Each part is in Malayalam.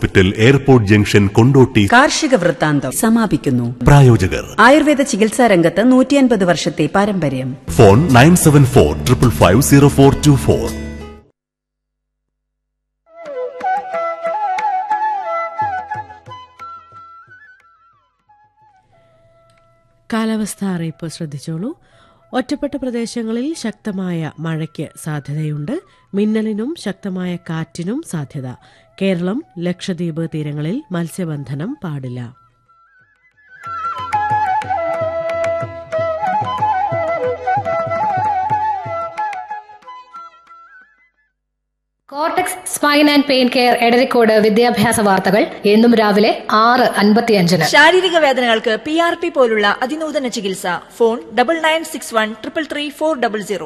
ഹോസ്പിറ്റൽ എയർപോർട്ട് ജംഗ്ഷൻ കൊണ്ടോട്ടി കാർഷിക വൃത്താന്തം സമാപിക്കുന്നു പ്രായോജകർ ആയുർവേദ ചികിത്സാ രംഗത്ത് നൂറ്റിയൻപത് വർഷത്തെ പാരമ്പര്യം phone nine seven four triple five zero four two four കാലാവസ്ഥ അറിയിപ്പ് ശ്രദ്ധിച്ചോളൂ ഒറ്റപ്പെട്ട പ്രദേശങ്ങളിൽ ശക്തമായ മഴയ്ക്ക് സാധ്യതയുണ്ട് മിന്നലിനും ശക്തമായ കാറ്റിനും സാധ്യത കേരളം ലക്ഷദ്വീപ് തീരങ്ങളിൽ മത്സ്യബന്ധനം പാടില്ല cortex spine and pain care Edarikode വിദ്യാഭ്യാസ വാർത്തകൾ എന്നും രാവിലെ ആറ് അൻപത്തിയഞ്ചിന് ശാരീരിക വേദനകൾക്ക് പി ആർ പി പോലുള്ള അതിനൂതന ചികിത്സ phone double nine six one triple three four double zero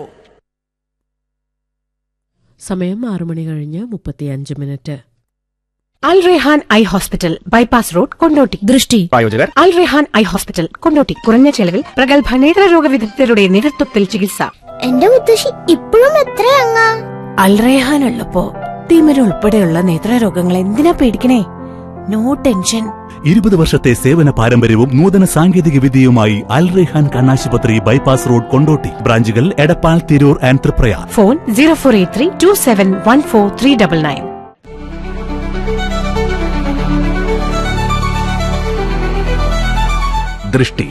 സമയം ആറു മണി കഴിഞ്ഞ് മുപ്പത്തിയഞ്ച് minute Al Rehan eye hospital bypass road Kondotty ദൃഷ്ടി പ്രായോജകർ അൽ റെഹാൻ ഐ ഹോസ്പിറ്റൽ കൊണ്ടോട്ടി കുറഞ്ഞ ചെലവിൽ പ്രഗത്ഭ നേത്രരോഗ വിദഗ്ധരുടെ നേതൃത്വത്തിൽ ചികിത്സ എന്റെ മുത്തശ്ശി ഇപ്പോഴും എത്രയങ്ങാ അൽ റെഹാൻ ഉള്ളപ്പോ തിമിര ഉൾപ്പെടെയുള്ള നേത്രരോഗങ്ങൾ എന്തിനാ പേടിക്കണേ നോ ടെൻഷൻ ഇരുപത് വർഷത്തെ സേവന പാരമ്പര്യവും നൂതന സാങ്കേതിക വിദ്യയുമായി അൽ റെഹാൻ കണ്ണാശുപത്രി ബൈപ്പാസ് റോഡ് കൊണ്ടോട്ടി ബ്രാഞ്ചുകൾ Edappal Tirur and Triprayar phone zero four eight three two seven one four three double nine ദൃഷ്ടി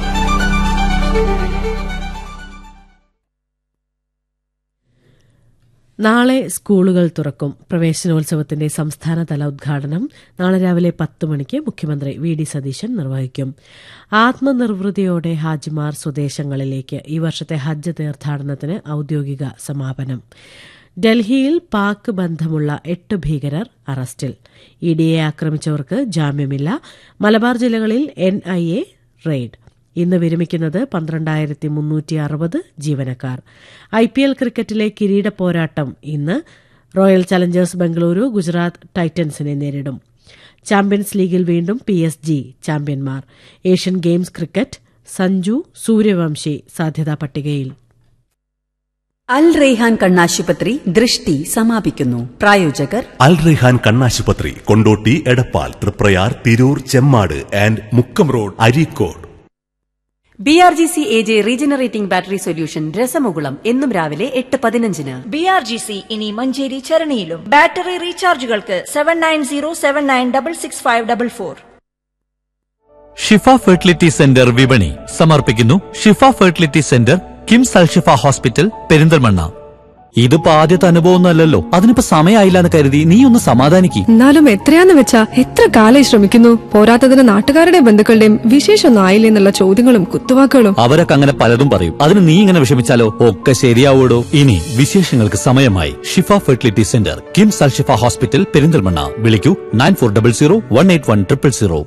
നാളെ സ്കൂളുകൾ തുറക്കും പ്രവേശനോത്സവത്തിന്റെ സംസ്ഥാനതല ഉദ്ഘാടനം നാളെ രാവിലെ പത്ത് മണിക്ക് മുഖ്യമന്ത്രി വി ഡി സതീശൻ നിർവഹിക്കും ആത്മനിർവൃതിയോടെ ഹാജിമാർ സ്വദേശങ്ങളിലേക്ക് ഈ വർഷത്തെ ഹജ്ജ് തീർത്ഥാടനത്തിന് ഔദ്യോഗിക സമാപനം ഡൽഹിയിൽ പാക് ബന്ധമുള്ള എട്ട് ഭീകരർ അറസ്റ്റിൽ ഇ ഡിയെ ആക്രമിച്ചവർക്ക് ജാമ്യമില്ല മലബാർ ജില്ലകളിൽ എൻ ഐ എ റെയ്ഡ് ഇന്ന് വിരമിക്കുന്നത് പന്ത്രണ്ടായിരത്തി മുന്നൂറ്റി അറുപത് ജീവനക്കാർ ഐ പി എൽ ക്രിക്കറ്റിലെ കിരീട പോരാട്ടം ഇന്ന് റോയൽ ചലഞ്ചേഴ്സ് ബംഗളൂരു ഗുജറാത്ത് ടൈറ്റൻസിനെ നേരിടും ചാമ്പ്യൻസ് ലീഗിൽ വീണ്ടും പി എസ് ജി ചാമ്പ്യന്മാർ Asian games cricket Sanju Suryavanshi സാധ്യതാ പട്ടികയിൽ അൽ റെയ്ഹാൻ കണ്ണാശുപത്രി ദൃഷ്ടി സമാപിക്കുന്നു പ്രായോജകർ അൽ റെഹാൻ കണ്ണാശുപത്രി Kondotty Edappal Triprayar Tirur Chemmad and Mukkam road Areekode B R G C A J regenerating battery solution രസമുകുളം എന്നും രാവിലെ എട്ട് പതിനഞ്ചിന് ബി ആർ ജി സി ഇനി മഞ്ചേരി ചരണിയിലും ബാറ്ററി റീചാർജുകൾക്ക് seven nine zero seven nine double six five double four Shifa fertility centre വിപണി സമർപ്പിക്കുന്നു Shifa fertility centre KIMS Alshifa hospital Perinthalmanna ഇതിപ്പോ ആദ്യത്തെ അനുഭവമൊന്നുമല്ലല്ലോ അതിനിപ്പോ സമയമായില്ല എന്ന് കരുതി നീ ഒന്ന് സമാധാനിക്ക് എന്നാലും എത്രയാന്ന് വെച്ചാ എത്ര കാലായി ശ്രമിക്കുന്നു പോരാത്തതിന് നാട്ടുകാരുടെയും ബന്ധുക്കളുടെയും വിശേഷമൊന്നും ആയില്ലേ എന്നുള്ള ചോദ്യങ്ങളും കുത്തുവാക്കുകളും അവരൊക്കെ അങ്ങനെ പലതും പറയും അതിന് നീ ഇങ്ങനെ വിഷമിച്ചാലോ ഒക്കെ ശരിയാവൂടോ ഇനി വിശേഷങ്ങൾക്ക് സമയമായി Shifa fertility centre KIMS Alshifa hospital Perinthalmanna വിളിക്കൂ nine four double zero one eight one triple zero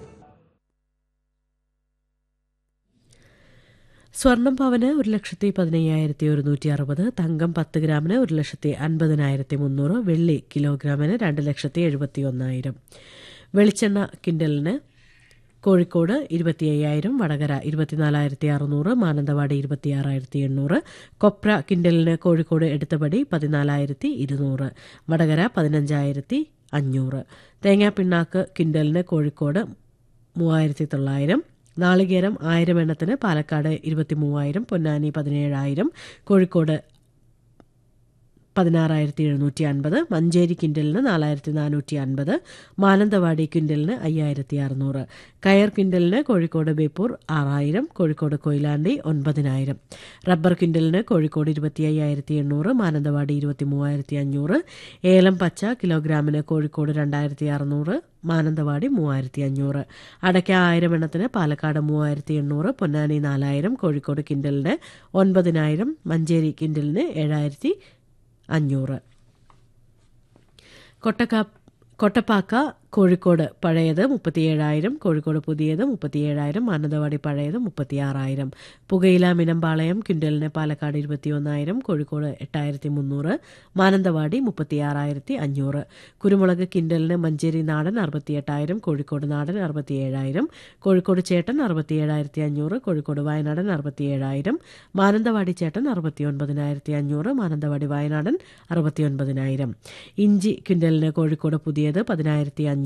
സ്വർണം പവന് ഒരു ലക്ഷത്തി പതിനയ്യായിരത്തി ഒരുന്നൂറ്റി അറുപത് തങ്കം പത്ത് ഗ്രാമിന് ഒരു ലക്ഷത്തി അൻപതിനായിരത്തി മുന്നൂറ് വെള്ളി കിലോഗ്രാമിന് രണ്ട് ലക്ഷത്തി എഴുപത്തി ഒന്നായിരം വെളിച്ചെണ്ണ കിൻഡലിന് കോഴിക്കോട് ഇരുപത്തി അയ്യായിരം വടകര ഇരുപത്തിനാലായിരത്തി അറുന്നൂറ് മാനന്തവാടി ഇരുപത്തിയാറായിരത്തി എണ്ണൂറ് കൊപ്ര കിൻഡലിന് കോഴിക്കോട് എടുത്തപടി പതിനാലായിരത്തി ഇരുന്നൂറ് വടകര പതിനഞ്ചായിരത്തി അഞ്ഞൂറ് തേങ്ങാപ്പിണ്ണാക്ക് കിൻഡലിന് കോഴിക്കോട് മൂവായിരത്തി തൊള്ളായിരം നാളികേരം ആയിരം എണ്ണത്തിന് പാലക്കാട് ഇരുപത്തി മൂവായിരം പൊന്നാനി പതിനേഴായിരം കോഴിക്കോട് പതിനാറായിരത്തി എഴുന്നൂറ്റി അൻപത് മഞ്ചേരി കിൻഡലിന് നാലായിരത്തി നാനൂറ്റി അൻപത് മാനന്തവാടി കിൻഡലിന് അയ്യായിരത്തി അറുന്നൂറ് കയർ കിൻഡലിന് കോഴിക്കോട് ബേപ്പൂർ ആറായിരം കോഴിക്കോട് കൊയിലാണ്ടി ഒൻപതിനായിരം റബ്ബർ കിൻഡലിന് കോഴിക്കോട് ഇരുപത്തി അയ്യായിരത്തി എണ്ണൂറ് മാനന്തവാടി ഇരുപത്തി മൂവായിരത്തി അഞ്ഞൂറ് ഏലം പച്ച കിലോഗ്രാമിന് കോഴിക്കോട് രണ്ടായിരത്തി അറുന്നൂറ് മാനന്തവാടി മൂവായിരത്തി അഞ്ഞൂറ് അടയ്ക്ക ആയിരം എണ്ണത്തിന് പാലക്കാട് മൂവായിരത്തി എണ്ണൂറ് പൊന്നാനി നാലായിരം കോഴിക്കോട് കിൻഡലിന് ഒൻപതിനായിരം മഞ്ചേരി കിൻഡലിന് ഏഴായിരത്തി അഞ്ഞൂറ് കൊട്ടക്കാ കൊട്ടപ്പാക്ക കോഴിക്കോട് പഴയത് മുപ്പത്തിയേഴായിരം കോഴിക്കോട് പുതിയത് മുപ്പത്തിയേഴായിരം മാനന്തവാടി പഴയത് മുപ്പത്തിയാറായിരം പുകയില മിനമ്പാളയം ക്വിൻ്റലിന് പാലക്കാട് ഇരുപത്തിയൊന്നായിരം കോഴിക്കോട് എട്ടായിരത്തി മുന്നൂറ് മാനന്തവാടി മുപ്പത്തിയാറായിരത്തി അഞ്ഞൂറ് കുരുമുളക് കിൻഡലിന് മഞ്ചേരി നാടൻ അറുപത്തിയെട്ടായിരം കോഴിക്കോട് നാടൻ അറുപത്തിയേഴായിരം കോഴിക്കോട് ചേട്ടൻ അറുപത്തിയേഴായിരത്തി അഞ്ഞൂറ് കോഴിക്കോട് വയനാടൻ അറുപത്തിയേഴായിരം മാനന്തവാടി ചേട്ടൻ അറുപത്തിയൊൻപതിനായിരത്തി അഞ്ഞൂറ് മാനന്തവാടി വയനാടൻ അറുപത്തിയൊൻപതിനായിരം ഇഞ്ചി ക്വിൻ്റലിന് കോഴിക്കോട് പുതിയത് പതിനായിരത്തി അഞ്ഞൂറ്